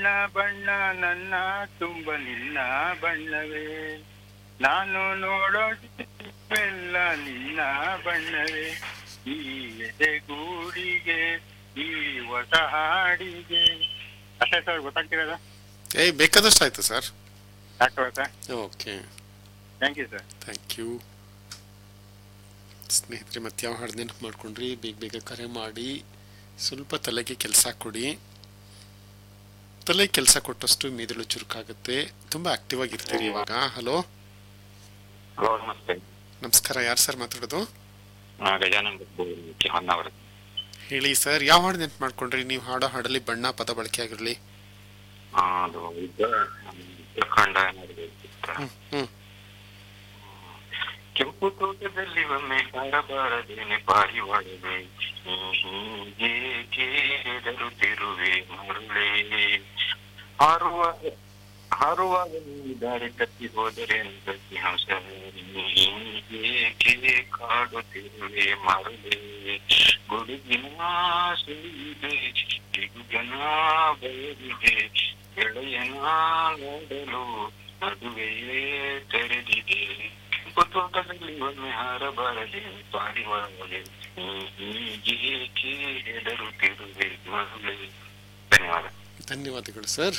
ಬಣ್ಣ ಬಣ್ಣ ನನ್ನ ತುಂಬ ನಿನ್ನ ಬಣ್ಣವೇ ನಾನು ನೋಡೋದೆಲ್ಲ ನಿನ್ನ ಬಣ್ಣವೇ ಈ ಎದೆಗೂಡಿಗೆ ಈ ಹೊಸ ಹಾಡಿಗೆ ಅಷ್ಟೇ ಸರ್ ಗೊತ್ತಾಗ್ತಿರೋದ ಏಯ್ ಬೇಕಾದಷ್ಟು ಆಯ್ತು ಸರ್ ಸಾಕು sir okay thank you sir thank you ಸ್ನೇಹಿತರೆ ಮತ್ತೆ ಯಾವ ಹಾಡು ನೆನಪು ಮಾಡ್ಕೊಂಡ್ರಿ ಬೇಗ ಬೇಗ ಕರೆ ಮಾಡಿ ಸ್ವಲ್ಪ ತಲೆಗೆ ಕೆಲಸ ಕೊಡಿ ತಲೆ ಕೆಲಸ ಕೊಟ್ಟಷ್ಟು ಮೆದುಳು ಚುರುಕಾಗುತ್ತೆ ತುಂಬ ಆಕ್ಟಿವ್ ಆಗಿರ್ತೀರಿ ಇವಾಗ ಹಲೋ ಹಲೋ ನಮಸ್ತೆ ನಮಸ್ಕಾರ ಯಾರು ಸರ್ ಮಾತಾಡೋದು ನಾ ಗಜಾನನ್ ಹೊನ್ನಾವರ ಹೇಳಿ ಸರ್ ಯಾವ ಹಾಡು ನೆನಪು ಮಾಡ್ಕೊಂಡ್ರಿ ನೀವು ಹಾಡೋ ಹಾಡಲ್ಲಿ ಬಣ್ಣ ಪದ ಬಳಕೆ ಆಗಿರಲಿ ಅದು ಯುದ್ಧ ಉತ್ತರಾಖಂಡ ನಡೆದಿತ್ತು. ಹ್ಮ್ ಹ್ಮ್ ಕೆಂಪು ತೋಟದಲ್ಲಿ ಒಮ್ಮೆ ಕಾರಬಾರದೇನೆ ಪಾರಿವಾಳವೆ ಹೀಗೆ ಹೆದರುತ್ತಿರುವೆ ಮರುಳೆ ಹಾರುವ ಹಾರುವಾಗ ನೀ ದಾರಿ ತಪ್ಪಿ ಹೋದರೆ ಪ್ರತಿ ಹಂಸ ಹೀಗೆ ಕಾಡುತ್ತಿರುವೆ ಮರುಳೆ ಗುಡುಗಿನ ಸುಳಿದೆ ಗಿಡುಗನ ಬಯಲಿದೆ ಗೆಳೆಯನ ನೋಡಲು ಮದುವೆಯೇ ತೆರೆದಿದೆ ಕೆಂಪು ತೋಟದಲ್ಲಿ ಒಮ್ಮೆ ಹಾರಬಾರದೆ ಪಾರಿವಾಳಗೆ ಹೀಗೇಕೆ ಹೆದರುತ್ತಿರುವೆ ಮರುಳೆ ಧನ್ಯವಾದ ಧನ್ಯವಾದಗಳು ಸರ್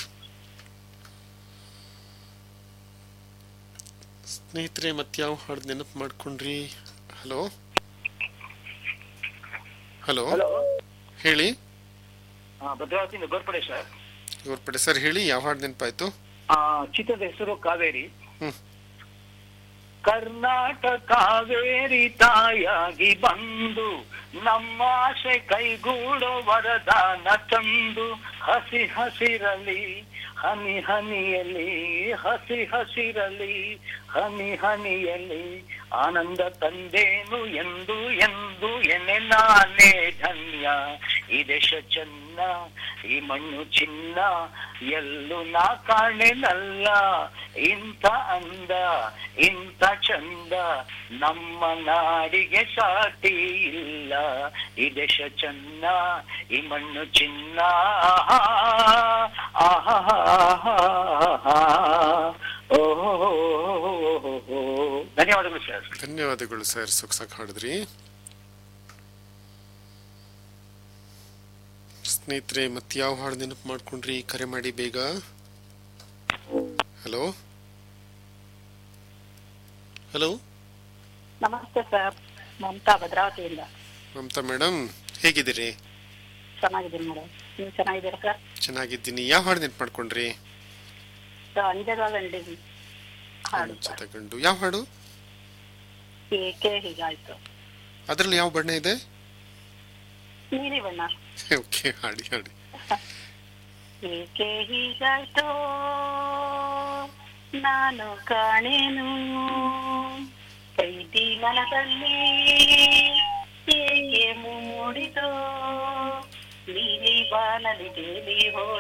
ಸ್ನೇಹಿತರೆ ಮತ್ತೆ ಯಾವ ಹಾಡು ನೆನಪು ಮಾಡ್ಕೊಂಡ್ರಿ ಹಲೋ ಹಲೋ ಹಲೋ ಹೇಳಿ ಭದ್ರಾವತಿಯಿಂದ ಗೋರ್ಪಡೆ ಸರ್ ಗೋರ್ಪಡೆ ಸರ್ ಹೇಳಿ ಯಾವ ಹಾಡು ನೆನಪಾಯ್ತು ಆ, ಚಿತ್ರದ ಹೆಸರು ಕಾವೇರಿ ಹ್ಮ್. ಕರ್ನಾಟಕ ಕಾವೇರಿ ತಾಯಾಗಿ ಬಂದು ನಮ್ಮ ಆಸೆ ಕೈಗೂಡೋ ವರದಾನ ತಂದು ಹಸಿ ಹಸಿರಲಿ ಹನಿ ಹನಿಯಲಿ ಹಸಿ ಹಸಿರಲಿ ಹನಿ ಹನಿಯಲಿ ಆನಂದ ತಂದೇನು ಎಂದು ಎಂದು ಎನ್ನೆ ನಾನೇ ಧನ್ಯ ಈ ದೇಶ ಚೆನ್ನ ಈ ಮಣ್ಣು ಚಿನ್ನ ಎಲ್ಲೂ ನಾ ಕಾಣೆನಲ್ಲ ಇಂಥ ಅಂದ ಇಂಥ ಚಂದ ನಮ್ಮ ನಾಡಿಗೆ ಸಾಟಿ ಇಲ್ಲ ಈ ದೇಶ ಚೆನ್ನ ಈ ಮಣ್ಣು ಚಿನ್ನ ಆಹಾ ಆಹಾ ಓಹೋ ಧನ್ಯವಾದಗಳು ಸರ್ ಧನ್ಯವಾದಗಳು ಸರ್ ಸೊಗಸಾಗಿ ಹಾಡಿದ್ರಿ ಸ್ನೇಹಿತರೆ ಮತ್ತೆ ಯಾವ ಹಾಡು ನೆನಪು ಮಾಡ್ಕೊಂಡ್ರಿ ಕರೆ ಮಾಡಿ ಬೇಗ ಹಲೋ ಹಲೋ ನಮಸ್ತೆ ಸರ್ ಮಮತಾ ಭದ್ರಾವತಿಯಿಂದ ಮಮತಾ ಮೇಡಮ್ ಹೇಗಿದ್ದೀರಿ ಚೆನ್ನಾಗಿದ್ದೀನಿ ಮೇಡಮ್ ನೀವು ಚೆನ್ನಾಗಿದ್ದೀರಾ ಸರ್ ಚೆನ್ನಾಗಿದ್ದೀನಿ ಯಾವ ಹಾಡು ನೆನಪು ಮಾಡ್ಕೊಂಡ್ರಿ ಅಂಜದ ದಂಡಿ ಹಾಡು ಸರ್ ತಗೊಂಡು ಯಾವ ಹಾಡು ಏಕೆ ಹೀಗಾಯ್ತು ಅದರಲ್ಲಿ ಯಾವ ಬಣ್ಣ ಇದೆ ನೀಲಿ ಬಣ್ಣ ಓಕೆ ಹಾಡಿ ಹಾಡಿ ಏಕೆ ಹೀಗಾಯ್ತು ನಾನು ಕಾಣೆನು ಕೈದಿ ಮನದಲ್ಲಿ ಏಕೆ ಮೂಡಿತು ನೀಲಿ ಬಾನಲಿ ತೇಲಿ ಹೋದ